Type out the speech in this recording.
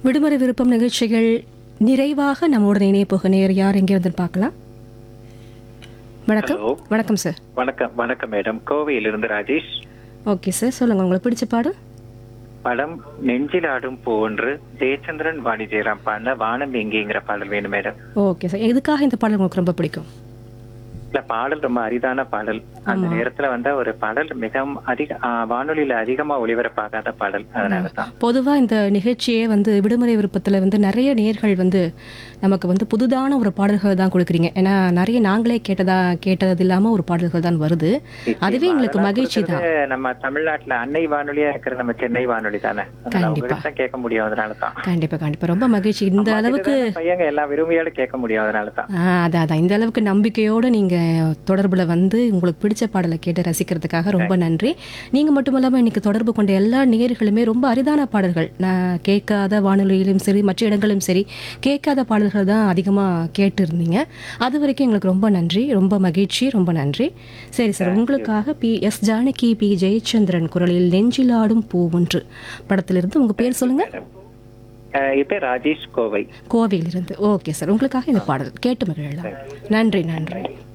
விடுமுறை விருப்பம் நிகழ்ச்சிகள் நிறைவாக நம்மோட இணைய போக நேர் யார் எங்கே வந்து பார்க்கலாம் வணக்கம் ஹலோ வணக்கம் சார் வணக்கம் வணக்கம் மேடம் கோவையிலிருந்து ராஜேஷ் ஓகே சார் சொல்லுங்க உங்களுக்கு பிடிச்ச பாடம் படம் நெஞ்சில் ஆடும் போன்று ஜெயச்சந்திரன் வாணி ஜெயராம் பாடின வானம் எங்கேங்கிற பாடல் வேணும் மேடம் ஓகே சார் எதுக்காக இந்த பாடல் உங்களுக்கு ரொம்ப பிடிக்கும் இல்ல பாடல் ரொம்ப அரிதான பாடல் அந்த நேரத்துல வந்த ஒரு பாடல் மிகவும் அதிக ஆ, வானொலியில அதிகமா ஒளிபரப்பாகாத பாடல் அதனால தான் பொதுவா இந்த நிகழ்ச்சியே வந்து விடுமுறை விருப்பத்துல வந்து நிறைய நேர்கள் வந்து நமக்கு வந்து புதுதான ஒரு பாடல்கள் தான் கொடுக்குறீங்க ஏன்னா நிறைய நாங்களே கேட்டதா கேட்டது இல்லாம ஒரு பாடல்கள் தான் வருது அதுவே எங்களுக்கு மகிழ்ச்சி தான் கொடுக்கறது நம்ம தமிழ்நாட்டுல அன்னை வானொலியா இருக்கிற நம்ம சென்னை வானொலி தானே அதனால உங்ககிட்ட தான் கேட்க முடியும் அதனால தான் கண்டிப்பா கண்டிப்பா ரொம்ப மகிழ்ச்சி இந்த அளவுக்கு இதுதான் பையங்க எல்லா விரும்பியோட கேட்க முடியும் அதனால தான் ஆ, அதான் அதான் இந்த அளவுக்கு நம்பிக்கையோடு நீங்கள் தொடர்பில் வந்து உங்களுக்கு பிடிச்ச பாடலை கேட்டு ரசிக்கிறதுக்காக ரொம்ப நன்றி நீங்கள் மட்டும் இல்லாமல் இன்னைக்கு தொடர்பு கொண்ட எல்லா நேயர்களுமே ரொம்ப அரிதான பாடல்கள் நான் கேட்காத வானொலியிலும் சரி மற்ற இடங்களும் சரி கேட்காத பாடல்கள் தான் அதிகமாக கேட்டு இருந்தீங்க அது வரைக்கும் எங்களுக்கு ரொம்ப நன்றி ரொம்ப மகிழ்ச்சி ரொம்ப நன்றி சரி சார் உங்களுக்காக P S Janaki P Jayachandran குரலில் நெஞ்சிலாடும் பூ ஒன்று படத்திலிருந்து உங்கள் பேர் சொல்லுங்கள் அஹ் இப்ப ராஜேஷ் கோவை கோவையிலிருந்து ஓகே சார் உங்களுக்காக இந்த பாடல் கேட்டு மகிழலாம் நன்றி நன்றி